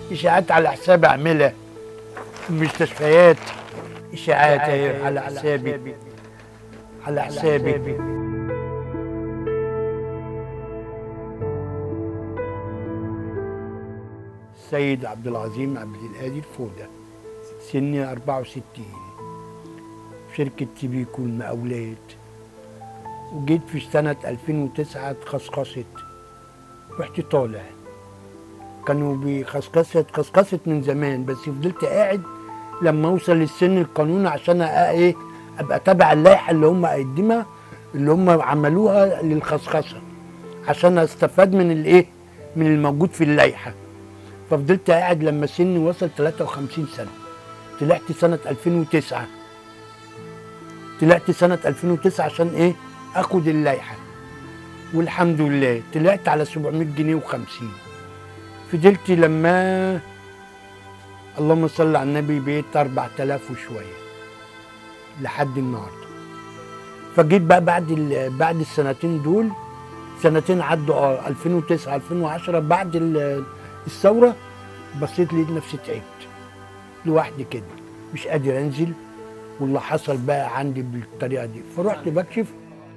اشاعات على حسابي اعملها في المستشفيات اشاعات اهي على حسابي على حسابي السيد عبد العظيم عبد الهادي الفودة سني 64 في شركة تيبيكو المقاولات وجيت في سنة 2009 اتخصخصت رحت طالع كانوا بيخصخصت اتخصخصت من زمان بس فضلت قاعد لما اوصل للسن القانوني عشان أ- ايه ابقى تابع اللائحه اللي هم قدمها اللي هم عملوها للخصخصه عشان استفاد من الايه من الموجود في اللائحه ففضلت قاعد لما سني وصل 53 سنه طلعت سنه 2009 طلعت سنه 2009 عشان ايه اخد اللائحه والحمد لله طلعت على 700 جنيه و50 فضلت لما اللهم صل على النبي بقيت 4000 وشويه لحد النهارده فجيت بقى بعد ال- بعد السنتين دول سنتين عدوا اه 2009 2010 بعد ال- الثوره بصيت لقيت نفسي تعبت لوحدي كده مش قادر انزل واللي حصل بقى عندي بالطريقه دي فرحت بكشف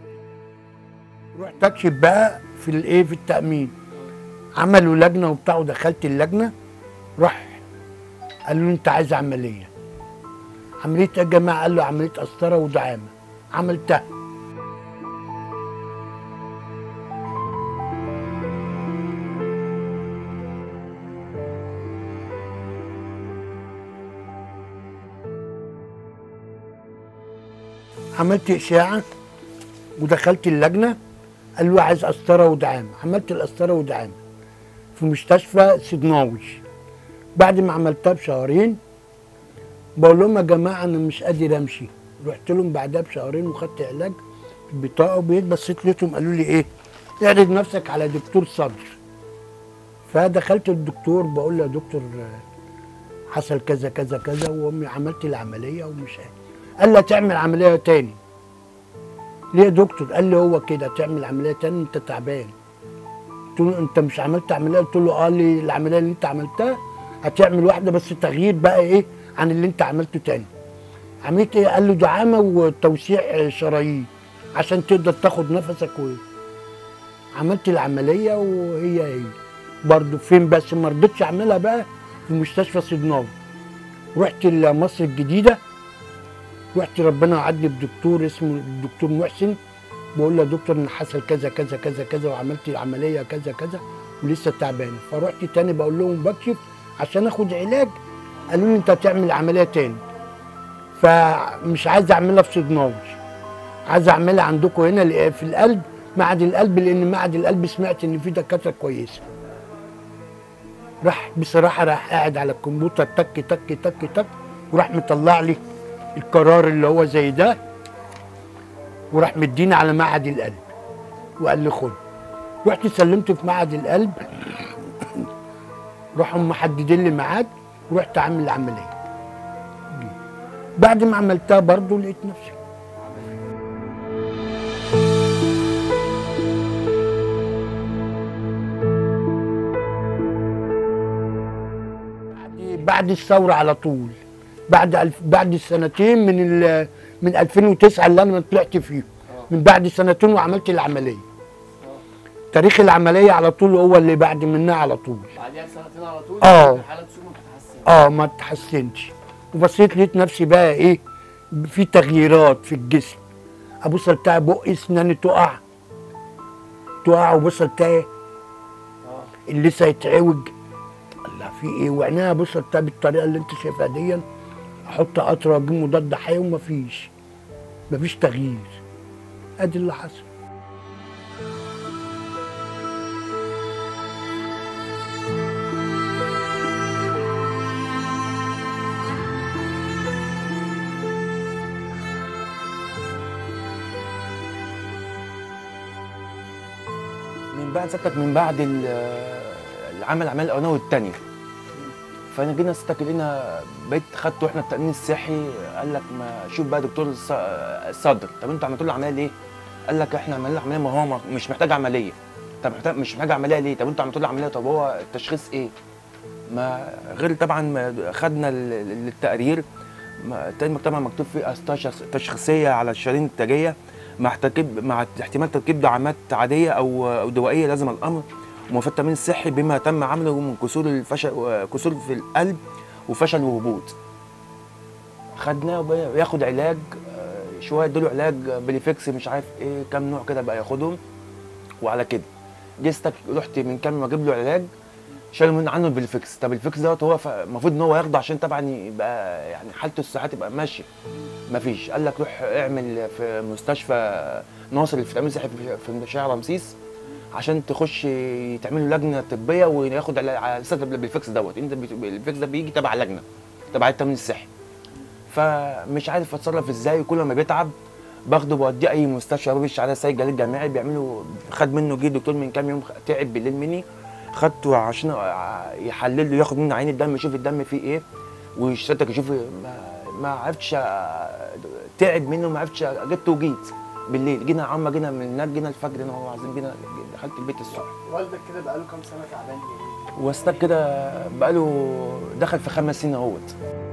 رحت اكشف بقى في الايه في التامين عملوا لجنه وبتاع ودخلت اللجنه راح قالوا لي انت عايز عمليه عمليه إيه يا جماعه قال له عمليه قسطره ودعامه عملتها عملت اشاعه ودخلت اللجنه قال له عايز قسطره ودعامه عملت القسطره ودعامه في مستشفى سيدناوي بعد ما عملتها بشهرين بقول لهم يا جماعه انا مش قادر امشي رحت لهم بعدها بشهرين وخدت علاج في البطاقه وبقيت بصيت لقيتهم قالوا لي ايه اعرض نفسك على دكتور صدر فدخلت الدكتور بقول له يا دكتور آه، حصل كذا كذا كذا وامي عملت العمليه ومش قادر قال لي تعمل عمليه تاني ليه يا دكتور قال لي هو كده تعمل عمليه تاني انت تعبان قلت له انت مش عملت عمليه قلت له اه لي العمليه اللي انت عملتها هتعمل واحده بس تغيير بقى ايه عن اللي انت عملته تاني عملت ايه قال له دعامه وتوسيع شرايين عشان تقدر تاخد نفسك و عملت العمليه وهي هي برضه فين بس ما رضيتش اعملها بقى في مستشفى صدناوي رحت مصر الجديده رحت ربنا عدني بدكتور اسمه الدكتور محسن بقول له يا دكتور ان حصل كذا كذا كذا كذا وعملت العمليه كذا كذا ولسه تعبان فرحت تاني بقول لهم بكشف عشان اخد علاج قالوا لي انت هتعمل عمليه تاني فمش عايز اعملها في صدناوي عايز اعملها عندكم هنا ل- في القلب معهد القلب لان معهد القلب سمعت ان في دكاتره كويسه راح بصراحه راح قاعد على الكمبيوتر تك تك تك تك وراح مطلع لي القرار اللي هو زي ده وراح مديني على معهد القلب وقال لي خد رحت سلمت في معهد القلب راحوا محددين لي ميعاد ورحت عامل العمليه جيت. بعد ما عملتها برضه لقيت نفسي بعد- بعد الثوره على طول بعد الف بعد السنتين من ال من 2009 اللي انا طلعت فيه من بعد سنتين وعملت العمليه تاريخ العمليه على طول هو اللي بعد منها على طول بعديها بسنتين على طول آه. حالة سوء بتتحسن اه ما اتحسنتش وبصيت لقيت نفسي بقى ايه في تغييرات في الجسم ابص بتاع بقي اسناني تقع تقع وبص بتاعي اللسه يتعوج الله في ايه وعينيها بص بتاع بالطريقه اللي انت شايفها دي احط قطره واجيب مضاد حيوي ومفيش مفيش تغيير ادي اللي حصل من بعد سكتك من بعد ال- العمل العمليه الاولانيه والثانيه فانا جينا ستك لقينا بقيت خدته احنا التامين الصحي قال لك ما شوف بقى دكتور الص- الصدر طب انتوا عملتوا له عمليه ليه؟ قال لك احنا عملنا له عمليه ما هو ما- مش محتاج عمليه طب محتاج مش محتاج عمليه ليه؟ طب انتوا عملتوا له عمليه طب هو التشخيص ايه؟ ما غير طبعا ما خدنا ال- ال- التقرير ما- تاني طبعا مكتوب فيه أسطاء شخص- تشخيصيه على الشرايين التاجيه مع تركيب مع احتمال تركيب دعامات عاديه او او دوائيه لازم الامر وموافقه التامين الصحي بما تم عمله من كسور الفشل كسور في القلب وفشل وهبوط خدناه وبقى ياخد علاج آه، شويه ادوله علاج بليفكس مش عارف ايه كام نوع كده بقى ياخدهم وعلى كده جستك رحت من كام يوم اجيب له علاج شالوا من عنه البليفكس طب الفكس دوت هو ف- المفروض ان هو ياخده عشان طبعا يبقى يعني حالته الصحيه تبقى ماشيه مفيش قال لك روح اعمل في مستشفى ناصر الفيتامين الصحي في- في شارع رمسيس عشان تخش تعمل له لجنه طبيه وياخد على على اساس بالفكس دوت انت بت- الفكس ده بيجي تبع لجنه تبع التامين الصحي فمش عارف اتصرف ازاي وكل ما بيتعب باخده بوديه اي مستشفى باب الشعريه السيد جلال الجامعي بيعملوا خد منه جه دكتور من كام يوم تعب بالليل مني خدته عشان ع- يحلل له ياخد منه عين الدم يشوف الدم فيه ايه ويشتك يشوف ما, ما عرفتش أ- تعب منه ما عرفتش جبته وجيت بالليل جينا يا عم جينا من هناك جينا الفجر هنا والله العظيم جينا دخلت البيت الصبح والدك كده بقاله كام سنه تعبان يعني واستك كده بقاله دخل في خمس سنين اهوت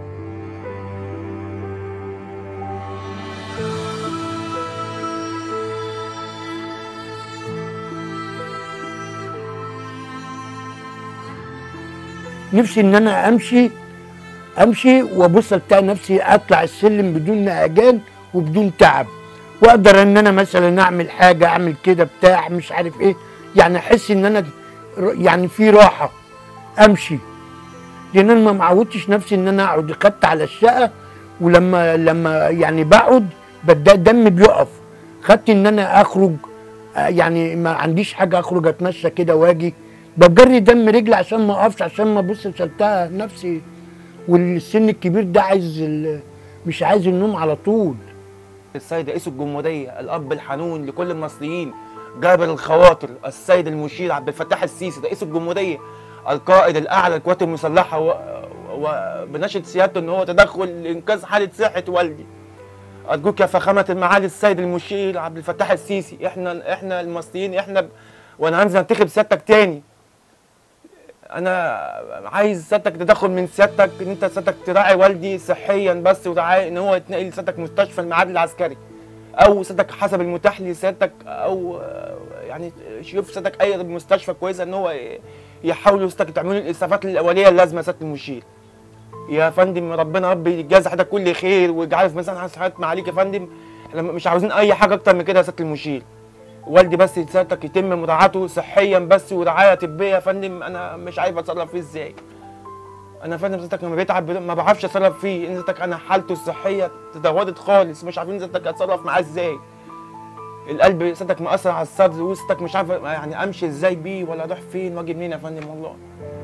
نفسي ان انا امشي امشي وابص الاقي نفسي اطلع السلم بدون نهجان وبدون تعب واقدر ان انا مثلا اعمل حاجه اعمل كده بتاع مش عارف ايه يعني احس ان انا ر- يعني في راحه امشي لان انا ما معودتش نفسي ان انا اقعد خدت على الشقه ولما لما يعني بقعد بدا دم بيقف خدت ان انا اخرج آه، يعني ما عنديش حاجه اخرج اتمشى كده واجي بجري دم رجلي عشان ما اقفش عشان ما ابص سلتها نفسي والسن الكبير ده عايز ال- مش عايز النوم على طول السيد رئيس الجمهورية الأب الحنون لكل المصريين جابر الخواطر السيد المشير عبد الفتاح السيسي رئيس الجمهورية القائد الأعلى للقوات المسلحة و- وبنشد سيادته إن هو تدخل لإنقاذ حالة صحة والدي أرجوك يا فخامة المعالي السيد المشير عبد الفتاح السيسي إحنا إحنا المصريين إحنا ب... وأنا هنزل أنتخب سيادتك تاني انا عايز سيادتك تدخل من سيادتك ان انت سيادتك تراعي والدي صحيا بس وتراعي ان هو يتنقل سيادتك مستشفى المعاد العسكري او سيادتك حسب المتاح لسيادتك او آه، يعني شوف سيادتك اي مستشفى كويسه ان هو ي- يحاولوا سيادتك تعملوا الاسعافات الاوليه اللازمه سياده المشير يا فندم ربنا ربي يجازي حضرتك كل خير ويجعله في ميزان حسنات معاليك يا فندم احنا مش عاوزين اي حاجه اكتر من كده يا سياده المشير والدي بس سيادتك يتم مراعاته صحيا بس ورعايه طبيه يا فندم انا مش عارف اتصرف فيه ازاي انا فندم سيادتك لما بيتعب ما بعرفش اتصرف فيه ان سيادتك انا حالته الصحيه تدهورت خالص مش عارفين سيادتك اتصرف معاه ازاي القلب سيادتك مأثر على الصدر وسيادتك مش عارف يعني امشي ازاي بيه ولا اروح فين واجي منين يا فندم والله